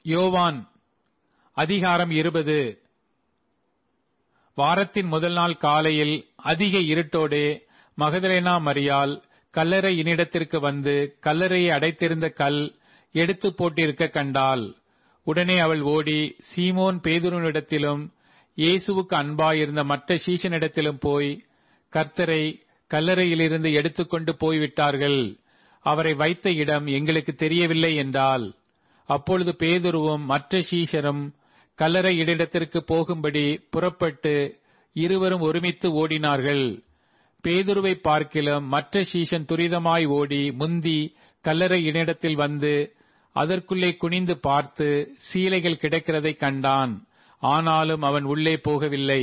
யோவான் அதிகாரம் இருபது வாரத்தின் முதல் நாள் காலையில் அதிக இருட்டோடே மகதலேனா மரியாள் கல்லறை இனிடத்திற்கு வந்து கல்லறையை அடைத்திருந்த கல் எடுத்து போட்டிருக்க கண்டாள் உடனே அவள் ஓடி சீமோன் பேதுருனிடத்திலும் இயேசுவுக்கு அன்பாயிருந்த மற்ற சீஷனிடத்திலும் போய் கர்த்தரை கல்லறையிலிருந்து எடுத்துக்கொண்டு போய்விட்டார்கள் அவரை வைத்த இடம் எங்களுக்கு தெரியவில்லை என்றால் அப்பொழுது பேதுருவும் மற்ற சீஷரும் கல்லறை இடத்திற்கு போகும்படி புறப்பட்டு இருவரும் ஒருமித்து ஓடினார்கள் பேதுருவை பார்க்கிலும் மற்ற சீஷன் துரிதமாய் ஓடி முந்தி கல்லறை இடத்தில் வந்து அதற்குள்ளே குனிந்து பார்த்து சீலைகள் கிடக்கிறதை கண்டான் ஆனாலும் அவன் உள்ளே போகவில்லை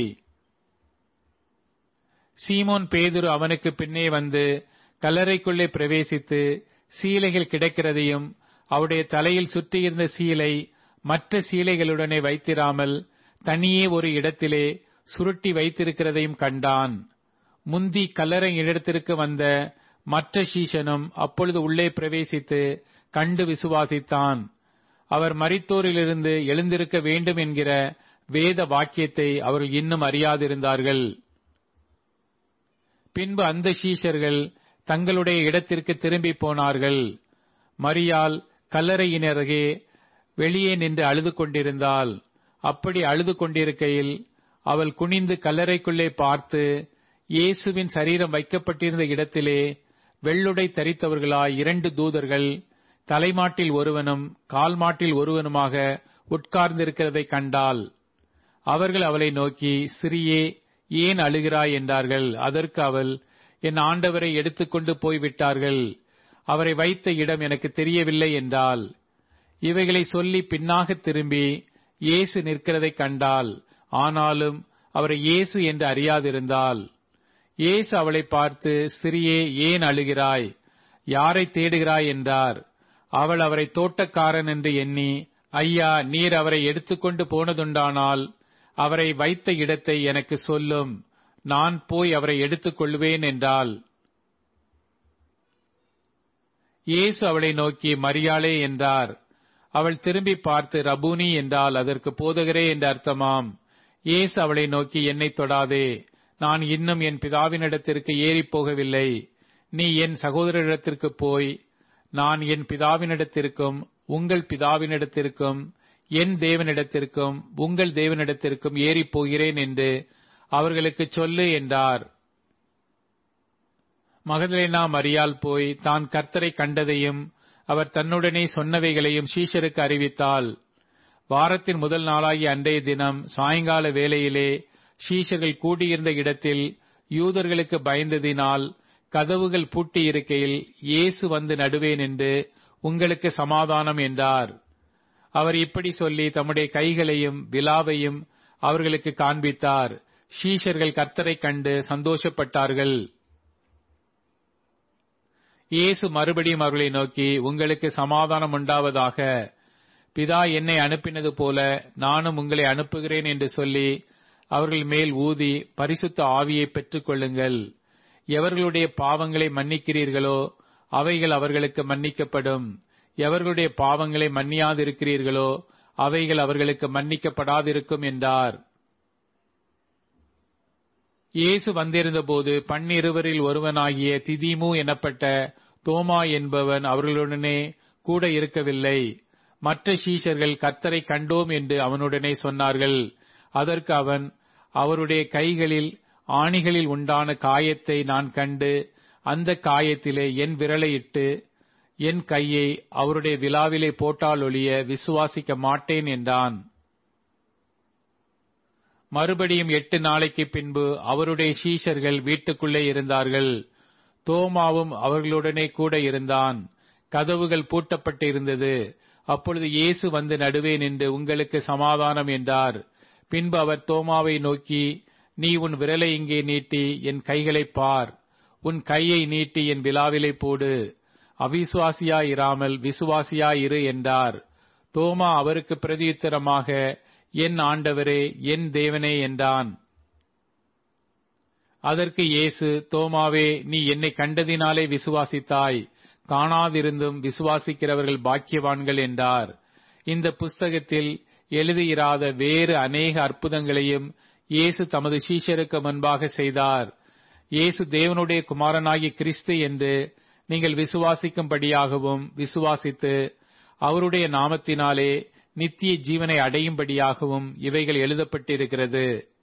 சீமோன் பேதுரு அவனுக்கு பின்னே வந்து கல்லறைக்குள்ளே பிரவேசித்து சீலைகள் கிடக்கிறதையும் அவருடைய தலையில் சுற்றியிருந்த சீலை மற்ற சீலைகளுடனே வைத்திராமல் தனியே ஒரு இடத்திலே சுருட்டி வைத்திருக்கிறதையும் கண்டான் முந்தி கல்லறை இடத்திற்கு வந்த மற்ற சீஷனும் அப்பொழுது உள்ளே பிரவேசித்து கண்டு விசுவாசித்தான் அவர் மரித்தோரிலிருந்து எழுந்திருக்க வேண்டும் என்கிற வேத வாக்கியத்தை அவர்கள் இன்னும் அறியாதிருந்தார்கள் பின்பு அந்த சீஷர்கள் தங்களுடைய இடத்திற்கு திரும்பி போனார்கள் மரியாள் கல்லறையினருகே வெளியே நின்று அழுது கொண்டிருந்தாள் அப்படி அழுது கொண்டிருக்கையில் அவள் குனிந்து கல்லறைக்குள்ளே பார்த்து இயேசுவின் சரீரம் வைக்கப்பட்டிருந்த இடத்திலே வெள்ளுடை தரித்தவர்களாய் இரண்டு தூதர்கள் தலைமாட்டில் ஒருவனும் கால்மாட்டில் ஒருவனுமாக உட்கார்ந்திருக்கிறதை கண்டாள் அவர்கள் அவளை நோக்கி சிறியே ஏன் அழுகிறாய் என்றார்கள் அதற்கு அவள் என் ஆண்டவரை எடுத்துக்கொண்டு போய்விட்டார்கள் அவரை வைத்த இடம் எனக்கு தெரியவில்லை என்றால் இவைகளை சொல்லி பின்னாக திரும்பி இயேசு நிற்கிறதை கண்டால் ஆனாலும் அவரை இயேசு என்று அறியாதிருந்தால் இயேசு அவளை பார்த்து சிறியே ஏன் அழுகிறாய் யாரை தேடுகிறாய் என்றார் அவள் அவரை தோட்டக்காரன் என்று எண்ணி ஐயா நீர் அவரை எடுத்துக்கொண்டு போனதுண்டானால் அவரை வைத்த இடத்தை எனக்கு சொல்லும் நான் போய் அவரை எடுத்துக் கொள்வேன் என்றாள் இயேசு அவளை நோக்கி மரியாளே என்றார் அவள் திரும்பி பார்த்து ரபூனி என்றால் அதற்கு போதகரே என்று அர்த்தமாம் இயேசு அவளை நோக்கி என்னை தொடாதே நான் இன்னும் என் பிதாவினிடத்திற்கு ஏறிப் போகவில்லை நீ என் சகோதரரிடத்திற்கு போய் நான் என் பிதாவினிடத்திற்கும் உங்கள் பிதாவினிடத்திற்கும் என் தேவனிடத்திற்கும் உங்கள் தேவனிடத்திற்கும் ஏறிப் போகிறேன் என்று அவர்களுக்கு சொல்லு என்றார் மகதலேனா மரியால் போய் தான் கர்த்தரை கண்டதையும் அவர் தன்னுடனே சொன்னவைகளையும் சீஷருக்கு அறிவித்தாள் வாரத்தின் முதல் நாளாகிய அன்றைய தினம் சாயங்கால வேளையிலே ஷீஷர்கள் கூடியிருந்த இடத்தில் யூதர்களுக்கு பயந்ததினால் கதவுகள் பூட்டி இருக்கையில் இயேசு வந்து நடுவே நின்று உங்களுக்கு சமாதானம் என்றார் அவர் இப்படி சொல்லி தம்முடைய கைகளையும் விலாவையும் அவர்களுக்கு காண்பித்தார் ஷீஷர்கள் கர்த்தரை கண்டு சந்தோஷப்பட்டார்கள் இயேசு மறுபடியும் அவர்களை நோக்கி உங்களுக்கு சமாதானம் உண்டாவதாக பிதா என்னை அனுப்பினது போல நானும் உங்களை அனுப்புகிறேன் என்று சொல்லி அவர்கள் மேல் ஊதி பரிசுத்த ஆவியை பெற்றுக் கொள்ளுங்கள் எவர்களுடைய பாவங்களை மன்னிக்கிறீர்களோ அவைகள் அவர்களுக்கு மன்னிக்கப்படும் எவர்களுடைய பாவங்களை மன்னியாதிருக்கிறீர்களோ அவைகள் அவர்களுக்கு மன்னிக்கப்படாதிருக்கும் என்றார் இயேசு வந்திருந்தபோது பன்னிருவரில் ஒருவனாகிய திதிமு எனப்பட்ட தோமா என்பவன் அவர்களுடனே கூட இருக்கவில்லை மற்ற சீஷர்கள் கர்த்தரை கண்டோம் என்று அவனுடனே சொன்னார்கள் அதற்கு அவன் அவருடைய கைகளில் ஆணிகளில் உண்டான காயத்தை நான் கண்டு அந்த காயத்திலே என் விரலை இட்டு என் கையை அவருடைய விழாவிலே போட்டால் ஒழிய விசுவாசிக்க மாட்டேன் என்றான் மறுபடியும் எட்டு நாளைக்கு பின்பு அவருடைய சீஷர்கள் வீட்டுக்குள்ளே இருந்தார்கள் தோமாவும் அவர்களுடனே கூட இருந்தான் கதவுகள் பூட்டப்பட்டு இருந்தது அப்பொழுது இயேசு வந்து நடுவே நின்று உங்களுக்கு சமாதானம் என்றார் பின்பு அவர் தோமாவை நோக்கி நீ உன் விரலை இங்கே நீட்டி என் கைகளை பார் உன் கையை நீட்டி என் விழாவிலை போடு அவிசுவாசியாயிராமல் விசுவாசியாயிரு என்றார் தோமா அவருக்கு பிரதியுத்தரமாக என் ஆண்டவரே என் தேவனே என்றான் அதற்கு இயேசு தோமாவே நீ என்னை கண்டதினாலே விசுவாசித்தாய் காணாதிருந்தும் விசுவாசிக்கிறவர்கள் பாக்கியவான்கள் என்றார் இந்த புஸ்தகத்தில் எழுதியிராத வேறு அநேக அற்புதங்களையும் இயேசு தமது சீஷருக்கு முன்பாக செய்தார் இயேசு தேவனுடைய குமாரனாகிய கிறிஸ்து என்று நீங்கள் விசுவாசிக்கும்படியாகவும் விசுவாசித்து அவருடைய நாமத்தினாலே நித்திய ஜீவனை அடையும்படியாகவும் இவைகள் எழுதப்பட்டிருக்கிறது